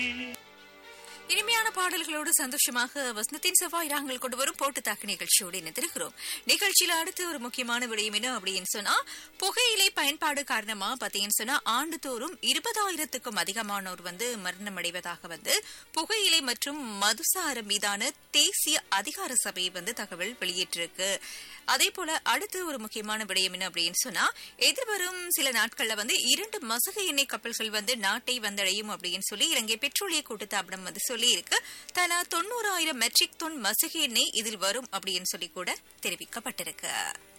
இனிமையான பாடல்களோடு சந்தோஷமாக வசனத்தின் செவ்வாய் நாங்கள் கொண்டு வரும் போட்டு தாக்கு நிகழ்ச்சியோடு இணைந்திருக்கிறோம் நிகழ்ச்சியில அடுத்து ஒரு முக்கியமான விடயம் என்ன அப்படின்னு சொன்னா புகையிலை பயன்பாடு காரணமா பாத்தீங்கன்னு சொன்னா ஆண்டுதோறும் இருபதாயிரத்துக்கும் அதிகமானோர் வந்து மரணம் அடைவதாக வந்து புகையிலை மற்றும் மதுசாரம் மீதான தேசிய அதிகார சபை வந்து தகவல் வெளியிட்டிருக்கு அதே போல அடுத்து ஒரு முக்கியமான விடயம் என்ன அப்படின்னு சொன்னா எதிர்வரும் சில நாட்கள்ல வந்து இரண்டு மசகு எண்ணெய் கப்பல்கள் வந்து நாட்டை வந்தடையும் அப்படின்னு சொல்லி இலங்கை பெட்ரோலிய கூட்டுத்தாபனம் வந்து சொல்லி இருக்கு தலா தொண்ணூறாயிரம் மெட்ரிக் டன் மசகு எண்ணெய் இதில் வரும் அப்படின்னு சொல்லி கூட தெரிவிக்கப்பட்டிருக்கு